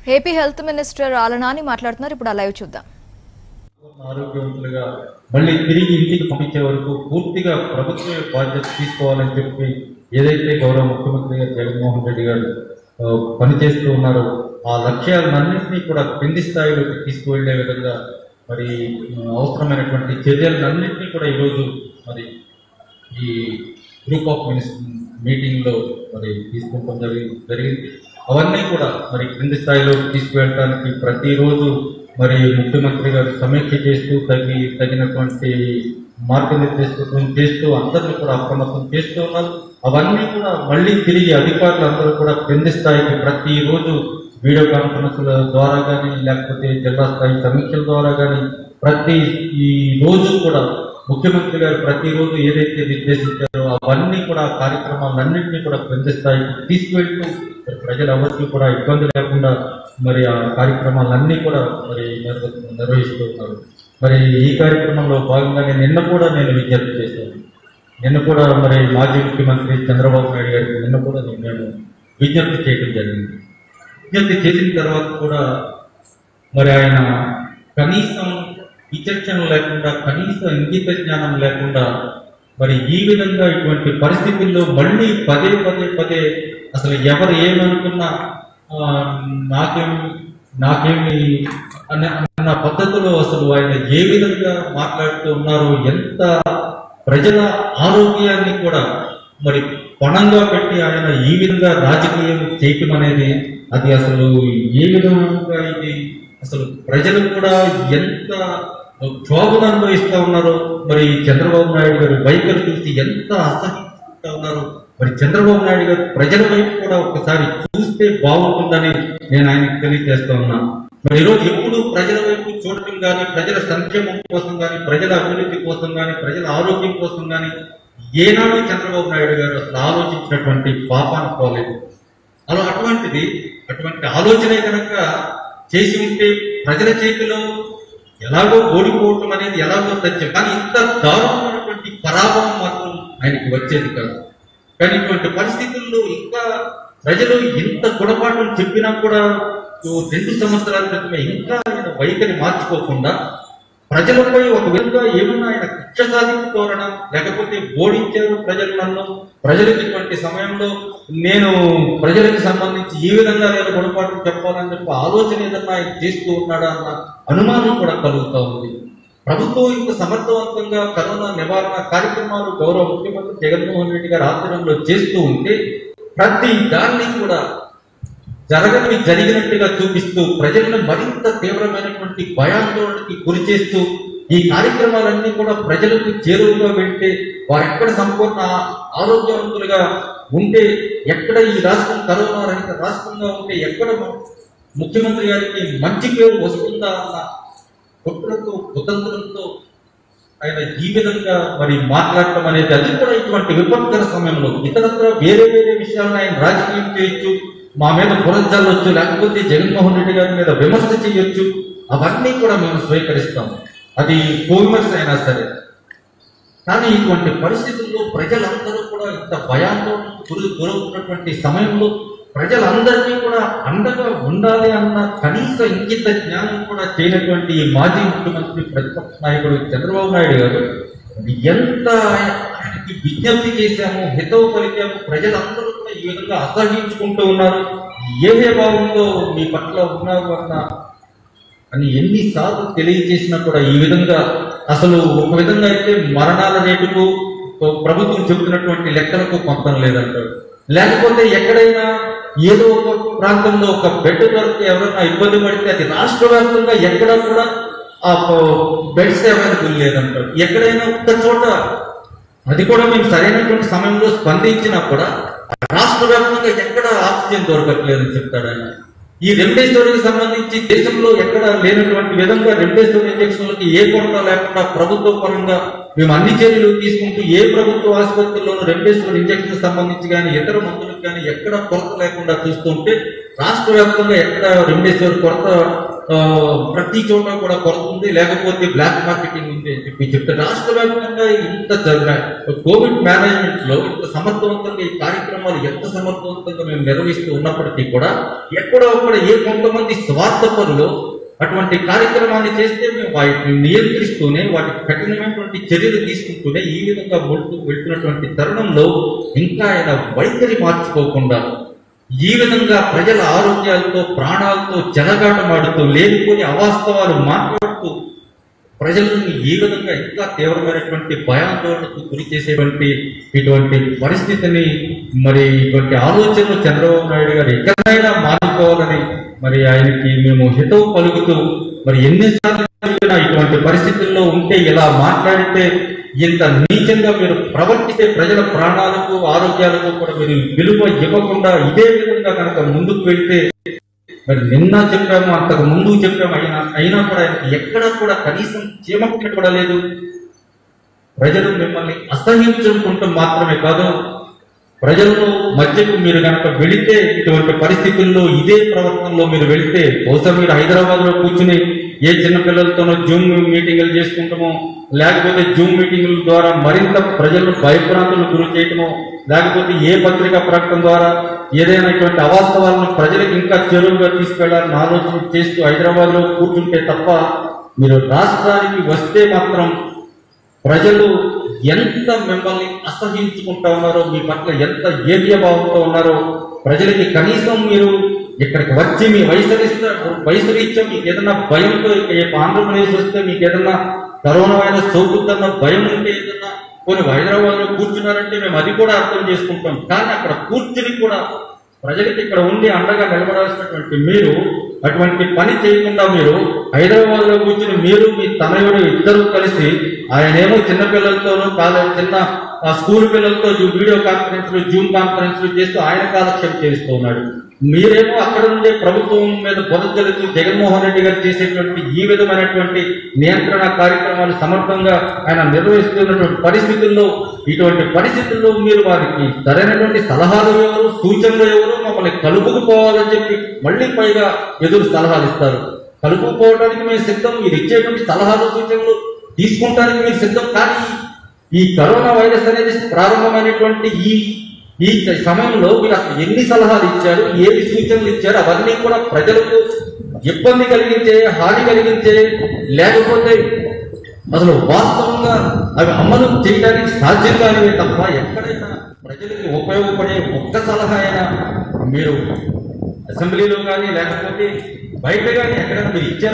AP health minister ఆలనాని మాట్లాడుతున్నారు ఇప్పుడు ఆ లైవ్ చూద్దాం ఆరోగ్యవంతులుగా మళ్ళీ తిరిగి ఇంటికి పంపించే వరకు పూర్తిగా ప్రభుత్వమే బాధ్యత తీసుకోవాలని చెప్పి ఏదైతే గౌరవ ముఖ్యమంత్రి గారు జగన్మోహన్ రెడ్డి గారు ఆ, పనిచేస్తూ ఉన్నారో ఆ లక్ష్యాలన్నింటినీ కూడా కింది స్థాయిలోకి తీసుకువెళ్లే విధంగా మరి ఆ, అవసరమైనటువంటి చర్యలన్నింటినీ కూడా ఈరోజు మరి ఈ గ్రూప్ ఆఫ్ మినిస్టర్ మీటింగ్ లో మరి తీసుకుంటాం జరిగి జరిగింది అవన్నీ కూడా మరి క్రింది స్థాయిలో తీసుకువెళ్ళడానికి ప్రతిరోజు మరి ముఖ్యమంత్రి గారు సమీక్ష చేస్తూ తగి తగినటువంటి మార్గనిర్దేశం చేస్తూ అందరినీ కూడా అప్రమత్తం చేస్తూ ఉన్నారు అవన్నీ కూడా మళ్ళీ తిరిగి అధికారులు అందరూ కూడా క్రింది స్థాయికి ప్రతిరోజు వీడియో కాన్ఫరెన్స్ల ద్వారా కానీ లేకపోతే జిల్లా స్థాయి సమీక్షల ద్వారా కానీ ప్రతి ఈ రోజు కూడా ముఖ్యమంత్రి గారు ప్రతిరోజు ఏదైతే నిర్దేశించారో అవన్నీ కూడా ఆ కార్యక్రమాలన్నింటినీ కూడా క్రింది స్థాయికి తీసుకువెళ్తూ మరి ప్రజలు ఎవరికి కూడా ఇబ్బంది లేకుండా మరి ఆ కార్యక్రమాలన్నీ కూడా మరి నిర్వ- నిర్వహిస్తూ ఉన్నారు మరి ఈ కార్యక్రమంలో భాగంగానే నిన్న కూడా నేను విజ్ఞప్తి చేశాను నిన్న కూడా మరి మాజీ ముఖ్యమంత్రి చంద్రబాబు నాయుడు గారికి నిన్న కూడా నేను విజ్ఞప్తి చేయడం జరిగింది విజ్ఞప్తి చేసిన తర్వాత కూడా మరి ఆయన కనీసం విచక్షణ లేకుండా కనీస ఇంగిత జ్ఞానం లేకుండా మరి ఈ విధంగా ఇటువంటి పరిస్థితుల్లో మళ్ళీ పదే పదే పదే అసలు ఎవరు ఏమనుకున్నా ఆ, నాకేం నాకేమి అన్న అన్న పద్ధతిలో అసలు ఆయన ఏ విధంగా మాట్లాడుతూ ఉన్నారు ఎంత ప్రజల ఆరోగ్యాన్ని కూడా మరి పణంగా పెట్టి ఆయన ఈ విధంగా రాజకీయం చేయటం అనేది అది అసలు ఏ విధంగా ఇది అసలు ప్రజలు కూడా ఎంత క్షోభను అనుభవిస్తా ఉన్నారో మరి చంద్రబాబు నాయుడు గారి వైఖరి చూసి ఎంత అసహించుకుంటా ఉన్నారు మరి చంద్రబాబు నాయుడు గారు ప్రజల వైపు కూడా ఒకసారి చూస్తే బాగుంటుందని నేను ఆయనకు తెలియజేస్తా ఉన్నా మరి ఈరోజు ఎప్పుడు ప్రజల వైపు చూడటం కానీ ప్రజల సంక్షేమం కోసం కానీ ప్రజల అభివృద్ధి కోసం కానీ ప్రజల ఆరోగ్యం కోసం కానీ ఏనాడు చంద్రబాబు నాయుడు గారు అసలు ఆలోచించినటువంటి పాపాన్ని పోలేదు అలా అటువంటిది అటువంటి ఆలోచనే కనుక చేసి ఉంటే ప్రజల చేతిలో ఎలాగో ఓడిపోవటం అనేది ఎలాగో సత్యం కానీ ఇంత దారుణమైనటువంటి పరాభవం మాత్రం ఆయనకి వచ్చేది కాదు కానీ ఇటువంటి పరిస్థితుల్లో ఇంకా ప్రజలు ఇంత గుణపాఠం చెప్పినా కూడా ఓ రెండు సంవత్సరాల క్రితమే ఇంకా ఆయన వైఖరి మార్చుకోకుండా ప్రజలపై ఒక విధంగా ఏమన్నా ఆయన కక్ష సాధించుకోవడం లేకపోతే ఓడించారు ప్రజలు నన్ను ప్రజలకు ఇటువంటి సమయంలో నేను ప్రజలకు సంబంధించి ఈ విధంగా నేను గుణపాఠం చెప్పాలని చెప్పి ఆలోచన ఏదన్నా ఆయన చేస్తూ ఉన్నాడా అన్న అనుమానం కూడా కలుగుతా ఉంది ప్రభుత్వం ఇంత సమర్థవంతంగా కరోనా నివారణ కార్యక్రమాలు గౌరవ ముఖ్యమంత్రి జగన్మోహన్ రెడ్డి గారి ఆధ్వర్యంలో చేస్తూ ఉంటే ప్రతి దాన్ని కూడా జరగని జరిగినట్టుగా చూపిస్తూ ప్రజలను మరింత తీవ్రమైనటువంటి భయాందోళనకి గురి చేస్తూ ఈ కార్యక్రమాలన్నీ కూడా ప్రజలకు చేరువుగా వెళ్తే వారు ఎక్కడ సంపూర్ణ ఆరోగ్యవంతులుగా ఉంటే ఎక్కడ ఈ రాష్ట్రం కరోనా రహిత రాష్ట్రంగా ఉంటే ఎక్కడ ముఖ్యమంత్రి గారికి మంచి పేరు వస్తుందా అన్న కుట్రతో కుతంత్రంతో ఆయన ఈ విధంగా మరి మాట్లాడటం అనేది అది కూడా ఇటువంటి విపత్కర సమయంలో ఇతరత్ర వేరే వేరే విషయాలను ఆయన రాజకీయం చేయొచ్చు మా మీద పురంజల్లొచ్చు లేకపోతే జగన్మోహన్ రెడ్డి గారి మీద విమర్శ చేయొచ్చు అవన్నీ కూడా మేము స్వీకరిస్తాం అది కోవిమర్శ అయినా సరే కానీ ఇటువంటి పరిస్థితుల్లో ప్రజలందరూ కూడా ఇంత భయాందోళనకు గురి గురవుతున్నటువంటి సమయంలో ప్రజలందరికీ కూడా అండగా ఉండాలి అన్న కనీస ఇంకిత జ్ఞానం కూడా చేయనటువంటి ఈ మాజీ ముఖ్యమంత్రి ప్రతిపక్ష నాయకుడు చంద్రబాబు నాయుడు గారు ఎంత ఆయనకి విజ్ఞప్తి చేశాము హితవు పలికాము ప్రజలందరూ కూడా ఈ విధంగా అసహించుకుంటూ ఉన్నారు ఏదే బాగుందో మీ పట్ల ఉన్నారు అన్న అని ఎన్నిసార్లు తెలియజేసినా కూడా ఈ విధంగా అసలు ఒక విధంగా అయితే మరణాల రేటుకు ప్రభుత్వం చెబుతున్నటువంటి లెక్కలకు పొంతం లేదంటారు లేకపోతే ఎక్కడైనా ఏదో ఒక ప్రాంతంలో ఒక బెడ్ దొరికితే ఎవరైనా ఇబ్బంది పడితే అది రాష్ట్ర వ్యాప్తంగా ఎక్కడా కూడా ఆ బెడ్స్ అవైలబుల్ లేదంటారు ఎక్కడైనా ఒక్క చోట అది కూడా మేము సరైనటువంటి సమయంలో స్పందించినా కూడా రాష్ట్ర వ్యాప్తంగా ఎక్కడ ఆక్సిజన్ దొరకట్లేదని చెప్తాడు ఆయన ఈ రెమ్డెసివిర్కి సంబంధించి దేశంలో ఎక్కడ లేనటువంటి విధంగా రెమ్డెసివిర్ ఇంజక్షన్లకి ఏ కొరత లేకుండా ప్రభుత్వ పరంగా మేము అన్ని చర్యలు తీసుకుంటూ ఏ ప్రభుత్వ ఆసుపత్రుల్లోనూ రెమ్డెసివిర్ ఇంజక్షన్ సంబంధించి కానీ ఇతర మందులకు కానీ ఎక్కడ కొరత లేకుండా చూస్తుంటే రాష్ట్ర వ్యాప్తంగా ఎక్కడ రెమ్డెసివిర్ కొరత ఆ, ప్రతి చోట కూడా కొరత ఉంది లేకపోతే బ్లాక్ మార్కెటింగ్ ఉంది అని చెప్పి చెప్తారు రాష్ట్ర వ్యాప్తంగా ఇంత జ- కోవిడ్ మేనేజ్మెంట్ లో ఇంత సమర్థవంతంగా ఈ కార్యక్రమాలు ఎంత సమర్థవంతంగా మేము నిర్వహిస్తూ ఉన్నప్పటికీ కూడా ఎక్కడో అక్కడ ఏ కొంతమంది స్వార్థపరులు అటువంటి కార్యక్రమాన్ని చేస్తే మేము వాటిని నియంత్రిస్తూనే వాటికి కఠినమైనటువంటి చర్యలు తీసుకుంటూనే ఈ విధంగా వెళ్తూ వెళ్తున్నటువంటి తరుణంలో ఇంకా ఆయన వైఖరి మార్చుకోకుండా ఈ విధంగా ప్రజల ఆరోగ్యాలతో ప్రాణాలతో చెలగాటమాడుతూ లేనిపోని అవాస్తవాలు మాట్లాడుతూ ప్రజలను ఈ విధంగా ఇంకా తీవ్రమైనటువంటి భయాందోళనకు గురి చేసేటువంటి ఇటువంటి పరిస్థితిని మరి ఇటువంటి ఆలోచనలు చంద్రబాబు నాయుడు గారు ఎక్కడైనా మానుకోవాలని మరి ఆయనకి మేము హితవు పలుకుతూ మరి ఎన్నిసార్లు చెప్పినా ఇటువంటి పరిస్థితుల్లో ఉంటే ఇలా మాట్లాడితే ఇంత నీచంగా మీరు ప్రవర్తిస్తే ప్రజల ప్రాణాలకు ఆరోగ్యాలకు కూడా మీరు విలువ ఇవ్వకుండా ఇదే విధంగా కనుక ముందుకు వెళ్తే మరి నిన్న చెప్పాము అంతకు ముందు చెప్పాము అయినా అయినా కూడా ఆయనకి ఎక్కడా కూడా కనీసం చీమకుట్టు కూడా లేదు ప్రజలు మిమ్మల్ని అసహించుకుంటూ మాత్రమే కాదు ప్రజలను మధ్యకు మీరు కనుక వెళితే ఇటువంటి పరిస్థితుల్లో ఇదే ప్రవర్తనలో మీరు వెళితే బహుశా మీరు హైదరాబాద్ లో కూర్చుని ఏ చిన్న పిల్లలతోనో జూమ్ మీటింగులు చేసుకుంటామో లేకపోతే జూమ్ మీటింగుల ద్వారా మరింత ప్రజలను భయభ్రాంతులకు గురి చేయటమో లేకపోతే ఏ పత్రికా ప్రకటన ద్వారా ఏదైనా ఇటువంటి అవాస్తవాలను ప్రజలకు ఇంకా చెరువుగా తీసుకెళ్లాలని ఆలోచన చేస్తూ హైదరాబాద్ లో కూర్చుంటే తప్ప మీరు రాష్ట్రానికి వస్తే మాత్రం ప్రజలు ఎంత మిమ్మల్ని అసహించుకుంటా ఉన్నారో మీ పట్ల ఎంత ఏవ్యభావంతో ఉన్నారో ప్రజలకి కనీసం మీరు ఇక్కడికి వచ్చి మీ వయసు వయసు రీత్యా మీకు ఏదైనా భయంతో ఇక ఏ ఆంధ్రప్రదేశ్ వస్తే మీకు ఏదైనా కరోనా వైరస్ సోకుతుందన్న భయం ఉంటే ఏదన్నా కొన్ని హైదరాబాద్ లో కూర్చున్నారంటే మేము అది కూడా అర్థం చేసుకుంటాం కానీ అక్కడ కూర్చుని కూడా ప్రజలకి ఇక్కడ ఉండి అండగా నిలబడాల్సినటువంటి మీరు అటువంటి పని చేయకుండా మీరు హైదరాబాద్ లో కూర్చుని మీరు మీ తనయుడు ఇద్దరు కలిసి ఆయనేమో చిన్న పిల్లలతోనూ కాలేజ్ చిన్న ఆ స్కూల్ పిల్లలతో జూ- వీడియో కాన్ఫరెన్స్ జూమ్ కాన్ఫరెన్స్ చేస్తూ ఆయన కాలక్షేపం చేస్తూ ఉన్నాడు మీరేమో అక్కడ ఉండే ప్రభుత్వం మీద పొదజలుతూ జగన్మోహన్ రెడ్డి గారు చేసేటువంటి ఈ విధమైనటువంటి నియంత్రణ కార్యక్రమాలు సమర్థంగా ఆయన నిర్వహిస్తున్నటువంటి పరిస్థితుల్లో ఇటువంటి పరిస్థితుల్లో మీరు వారికి సరైనటువంటి సలహాలు ఎవరు సూచనలు ఎవరు మమ్మల్ని కలుపుకుపోవాలని చెప్పి మళ్ళీ పైగా ఎదురు సలహాలు ఇస్తారు కలుపుకుపోవడానికి మేము సిద్ధం మీరు ఇచ్చేటువంటి సలహాలు సూచనలు తీసుకుంటానికి మీరు సిద్ధం కానీ ఈ కరోనా వైరస్ అనేది ప్రారంభమైనటువంటి ఈ ఈ సమయంలో మీరు అసలు ఎన్ని సలహాలు ఇచ్చారు ఏది సూచనలు ఇచ్చారు అవన్నీ కూడా ప్రజలకు ఇబ్బంది కలిగించే హాని కలిగించే లేకపోతే అసలు వాస్తవంగా అవి అమలు చేయడానికి సాధ్యం కానివే తప్ప ఎక్కడైనా ప్రజలకి ఉపయోగపడే ఒక్క సలహా అయినా మీరు అసెంబ్లీలో కానీ లేకపోతే బయట కానీ ఎక్కడైనా మీరు ఇచ్చారు